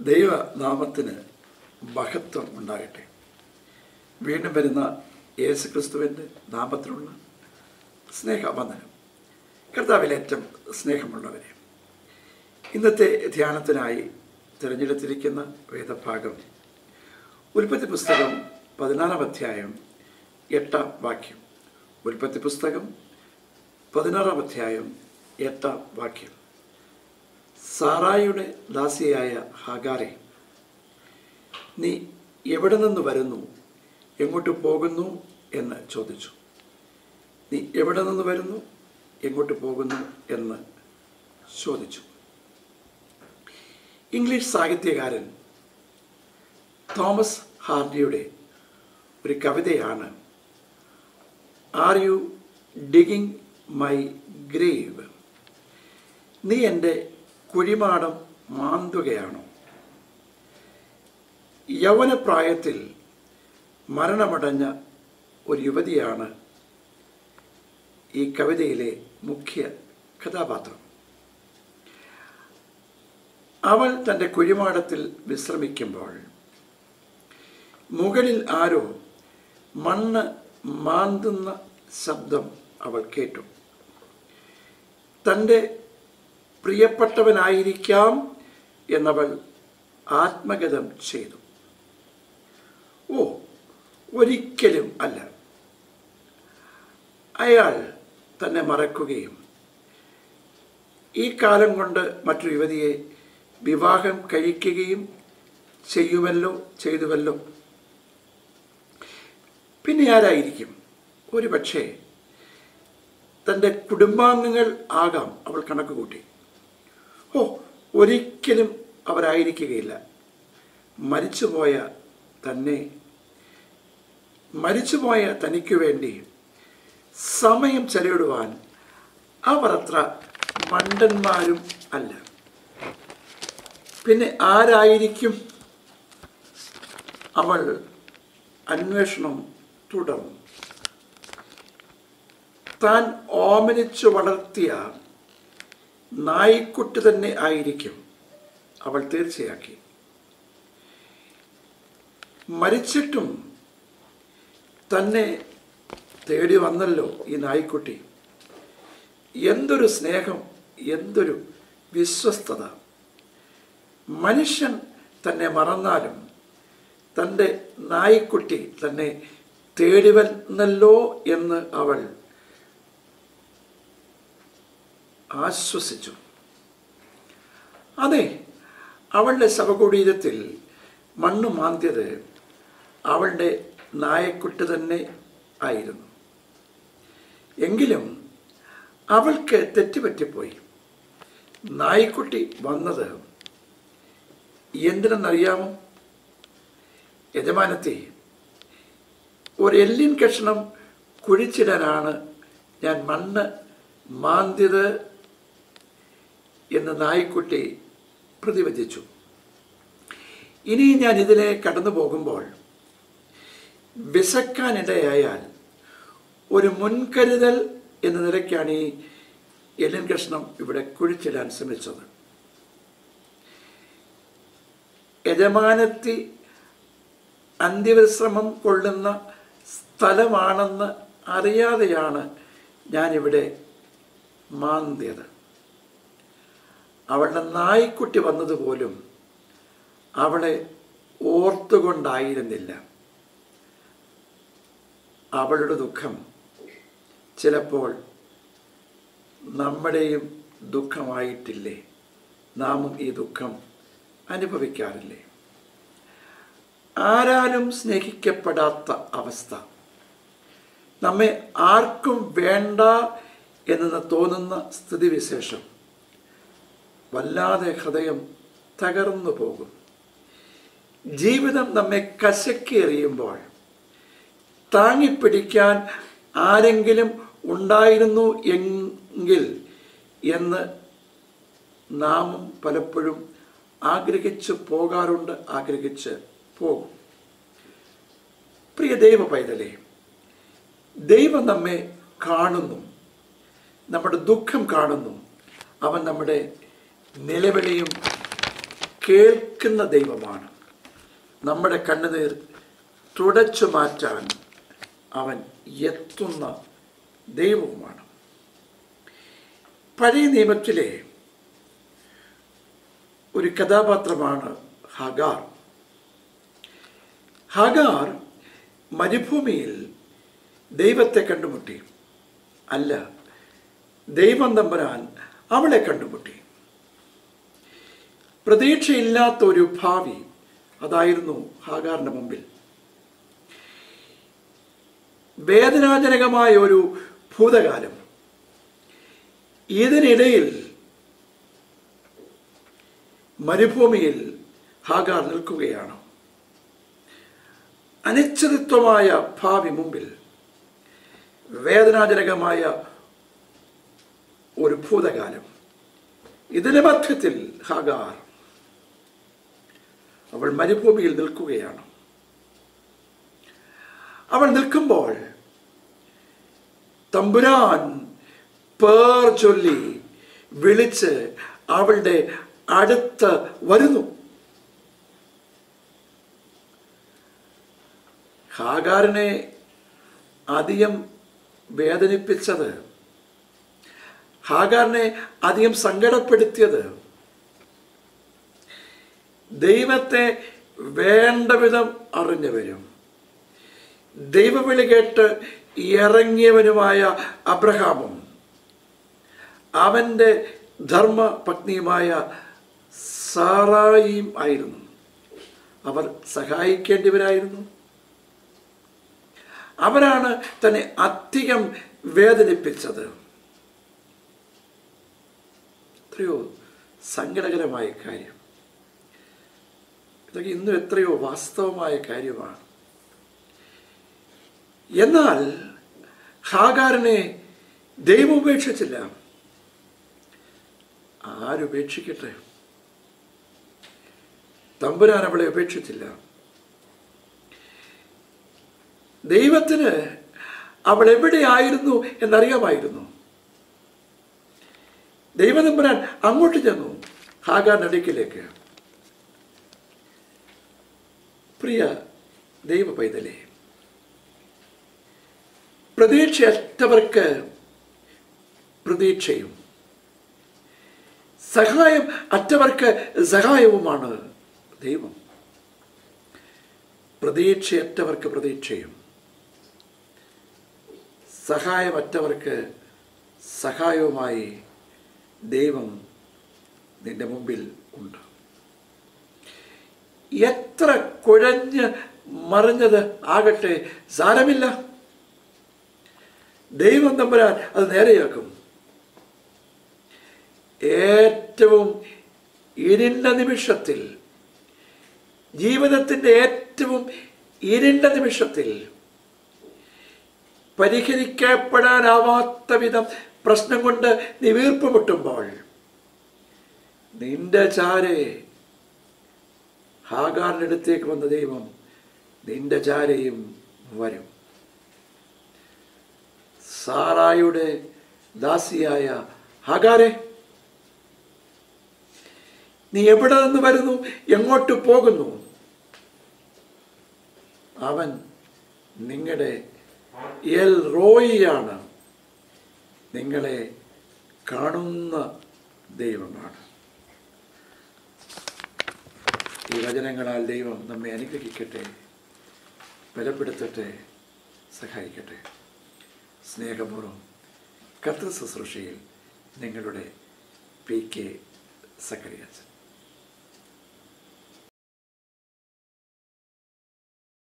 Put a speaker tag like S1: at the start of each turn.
S1: ദൈവനാമത്തിന് മഹത്വം ഉണ്ടാകട്ടെ വീണ്ടും വരുന്ന യേശു ക്രിസ്തുവിൻ്റെ നാമത്തിലുള്ള സ്നേഹവന്ദനം കർത്താവിലേറ്റം സ്നേഹമുള്ളവരെ ഇന്നത്തെ ധ്യാനത്തിനായി തിരഞ്ഞെടുത്തിരിക്കുന്ന വേദഭാഗം ഉൽപ്പത്തി പുസ്തകം പതിനാറാം അധ്യായം എട്ടാം വാക്യം ഉൽപ്പത്തി പുസ്തകം പതിനാറാം അധ്യായം എട്ടാം വാക്യം സാറായിയുടെ ദാസിയായ ഹാഗാറെ നീ എവിടെ നിന്ന് വരുന്നു എങ്ങോട്ട് പോകുന്നു എന്ന് ചോദിച്ചു നീ എവിടെ നിന്ന് വരുന്നു എങ്ങോട്ട് പോകുന്നു എന്ന് ചോദിച്ചു ഇംഗ്ലീഷ് സാഹിത്യകാരൻ തോമസ് ഹാർഡിയുടെ ഒരു കവിതയാണ് are you digging my grave നീ എൻ്റെ കുഴിമാടം മാന്തുകയാണോ യൗവനപ്രായത്തിൽ മരണമടഞ്ഞ ഒരു യുവതിയാണ് ഈ കവിതയിലെ മുഖ്യ കഥാപാത്രം അവൾ തൻ്റെ കുഴിമാടത്തിൽ വിശ്രമിക്കുമ്പോൾ മുകളിൽ ആരോ മണ്ണ് മാന്തുന്ന ശബ്ദം അവൾ കേട്ടു തൻ്റെ പ്രിയപ്പെട്ടവനായിരിക്കാം എന്നവൾ ആത്മഗതം ചെയ്തു ഓ ഒരിക്കലും അല്ല അയാൾ തന്നെ മറക്കുകയും ഈ കാലം കൊണ്ട് മറ്റൊരു യുവതിയെ വിവാഹം കഴിക്കുകയും ചെയ്യുമല്ലോ ചെയ്തുവല്ലോ പിന്നെ ആരായിരിക്കും ഒരു പക്ഷേ തൻ്റെ കുടുംബാംഗങ്ങൾ ആകാം അവൾ കണക്ക് കൂട്ടി ഓ ഒരിക്കലും അവരായിരിക്കുകയില്ല മരിച്ചുപോയ തന്നെ മരിച്ചുപോയ തനിക്ക് വേണ്ടി സമയം ചെലവിടുവാൻ അവർ അത്ര മണ്ടന്മാരും അല്ല പിന്നെ ആരായിരിക്കും അവൾ അന്വേഷണം തുടർന്നു താൻ ഓമനിച്ചു വളർത്തിയ നായിക്കുട്ടി തന്നെ ആയിരിക്കും അവൾ തീർച്ചയാക്കി മരിച്ചിട്ടും തന്നെ തേടി വന്നല്ലോ ഈ നായിക്കുട്ടി എന്തൊരു സ്നേഹം എന്തൊരു വിശ്വസ്തത മനുഷ്യൻ തന്നെ മറന്നാലും തൻ്റെ നായിക്കുട്ടി തന്നെ തേടി വന്നല്ലോ എന്ന് അവൾ ആശ്വസിച്ചു അതെ അവളുടെ ശവകുടീരത്തിൽ മണ്ണ് മാന്തിയത് അവളുടെ നായക്കുട്ടി തന്നെ ആയിരുന്നു എങ്കിലും അവൾക്ക് തെറ്റുപറ്റിപ്പോയി നായ്ക്കുട്ടി വന്നത് എന്തിനെന്നറിയാമോ യജമാനത്തെ ഒരു എല്ലിൻ കഷ്ണം കുഴിച്ചിടാനാണ് ഞാൻ മണ്ണ് മാന്തിയത് എന്ന് നായ്ക്കുട്ടി പ്രതിവചിച്ചു ഇനി ഞാൻ ഇതിലെ കടന്നു പോകുമ്പോൾ വിശക്കാനിടയായാൽ ഒരു മുൻകരുതൽ എന്ന നിലയ്ക്കാണ് ഈ എല്ലിൻ കഷ്ണം ഇവിടെ കുഴിച്ചിടാൻ ശ്രമിച്ചത് യജമാനത്തി അന്ത്യവിശ്രമം കൊള്ളുന്ന സ്ഥലമാണെന്ന് അറിയാതെയാണ് ഞാനിവിടെ മാന്തിയത് അവളുടെ നായ്ക്കുട്ടി വന്നതുപോലും അവളെ ഓർത്തുകൊണ്ടായിരുന്നില്ല അവളുടെ ദുഃഖം ചിലപ്പോൾ നമ്മുടെയും ദുഃഖമായിട്ടില്ലേ നാമും ഈ ദുഃഖം അനുഭവിക്കാറില്ലേ ആരാലും സ്നേഹിക്കപ്പെടാത്ത അവസ്ഥ നമ്മെ ആർക്കും വേണ്ട എന്ന് തോന്നുന്ന സ്ഥിതിവിശേഷം വല്ലാതെ ഹൃദയം തകർന്നു പോകും ജീവിതം നമ്മെ കശക്കി എറിയുമ്പോൾ താങ്ങിപ്പിടിക്കാൻ ആരെങ്കിലും ഉണ്ടായിരുന്നു എങ്കിൽ എന്ന് നാമും പലപ്പോഴും ആഗ്രഹിച്ച് പോകാറുണ്ട് ആഗ്രഹിച്ച് പോകും പ്രിയ ദൈവ പൈതലേ ദൈവം നമ്മെ കാണുന്നു നമ്മുടെ ദുഃഖം കാണുന്നു അവൻ നമ്മുടെ നിലവിളിയും കേൾക്കുന്ന ദൈവമാണ് നമ്മുടെ കണ്ണുനീർ തുടച്ചു മാറ്റാൻ അവൻ എത്തുന്ന ദൈവവുമാണ് പഴയ നിയമത്തിലെ ഒരു കഥാപാത്രമാണ് ഹഗാർ ഹഗാർ മരുഭൂമിയിൽ ദൈവത്തെ കണ്ടുമുട്ടി അല്ല ദൈവം തമ്പുരാൻ അവളെ കണ്ടുമുട്ടി പ്രതീക്ഷയില്ലാത്ത ഒരു ഭാവി അതായിരുന്നു ഹാഗാറിന്റെ മുമ്പിൽ വേദനാജനകമായ ഒരു ഭൂതകാലം ഇതിനിടയിൽ മരുഭൂമിയിൽ ഹാഗാർ നിൽക്കുകയാണ് അനിശ്ചിതത്വമായ ഭാവി മുമ്പിൽ വേദനാജനകമായ ഒരു ഭൂതകാലം ഇതിന് മധ്യത്തിൽ ഹാഗാർ അവൾ മരുഭൂമിയിൽ നിൽക്കുകയാണ് അവൾ നിൽക്കുമ്പോൾ തമ്പുരാൻ പേർ ചൊല്ലി വിളിച്ച് അവളുടെ അടുത്ത് വരുന്നു ഹാഗാറിനെ അധികം വേദനിപ്പിച്ചത് ഹാഗാറിനെ അധികം സങ്കടപ്പെടുത്തിയത് ദൈവത്തെ വേണ്ട വിധം അറിഞ്ഞവരും ദൈവവിളി കേട്ട് ഇറങ്ങിയവനുമായ അബ്രഹാമും അവൻ്റെ ധർമ്മപത്നിയുമായ സാറായിയും ആയിരുന്നു അവർ സഹായിക്കേണ്ടവരായിരുന്നു അവരാണ് തന്നെ അധികം വേദനിപ്പിച്ചത് എത്രയോ സങ്കടകരമായ കാര്യം ഇതൊക്കെ ഇന്നും എത്രയോ വാസ്തവമായ കാര്യമാണ് എന്നാൽ ഹാഗാറിനെ ദൈവം ഉപേക്ഷിച്ചില്ല ആരുപേക്ഷിക്കട്ടെ തമ്പുരാൻ അവളെ ഉപേക്ഷിച്ചില്ല ദൈവത്തിന് അവൾ എവിടെയായിരുന്നു എന്നറിയാമായിരുന്നു ദൈവതമ്പുരാൻ അങ്ങോട്ട് ചെന്നു ഹാഗാറിന്റെ അടുക്കിലേക്ക് പ്രിയ ദൈവ പൈതലേ പ്രതീക്ഷയറ്റവർക്ക് പ്രതീക്ഷയും സഹായം അറ്റവർക്ക് സഹായവുമാണ് ദൈവം പ്രതീക്ഷയറ്റവർക്ക് പ്രതീക്ഷയും സഹായമറ്റവർക്ക് സഹായവുമായി ദൈവം നിന്റെ മുമ്പിൽ ഉണ്ട് എത്ര കുഴഞ്ഞ് മറിഞ്ഞത് ആകട്ടെ സാരമില്ല ദൈവം തമ്പുരാൻ അത് നേരെയാക്കും ഏറ്റവും ഇരുണ്ട നിമിഷത്തിൽ ജീവിതത്തിൻ്റെ ഏറ്റവും ഇരുണ്ട നിമിഷത്തിൽ പരിഹരിക്കപ്പെടാനാവാത്ത വിധം പ്രശ്നം കൊണ്ട് നീ വീർപ്പുമുട്ടുമ്പോൾ നിന്റെ ചാരെ ഹാഗാറിൻ്റെ അടുത്തേക്ക് വന്ന ദൈവം നിന്റെ ചാരയും വരും സാറായുടെ ദാസിയായ ഹാഗാരെ നീ എവിടെ നിന്ന് വരുന്നു എങ്ങോട്ട് പോകുന്നു അവൻ നിങ്ങളുടെ എൽ റോയിയാണ് നിങ്ങളെ കാണുന്ന ദൈവമാണ് ഈ വചനങ്ങളാൽ ദൈവം നമ്മെ അനുഗ്രഹിക്കട്ടെ ബലപ്പെടുത്തട്ടെ സഹായിക്കട്ടെ സ്നേഹപൂർവ്വം കർത്തൃ ശുശ്രൂഷയിൽ നിങ്ങളുടെ പി കെ സക്കറിയാച്ചൻ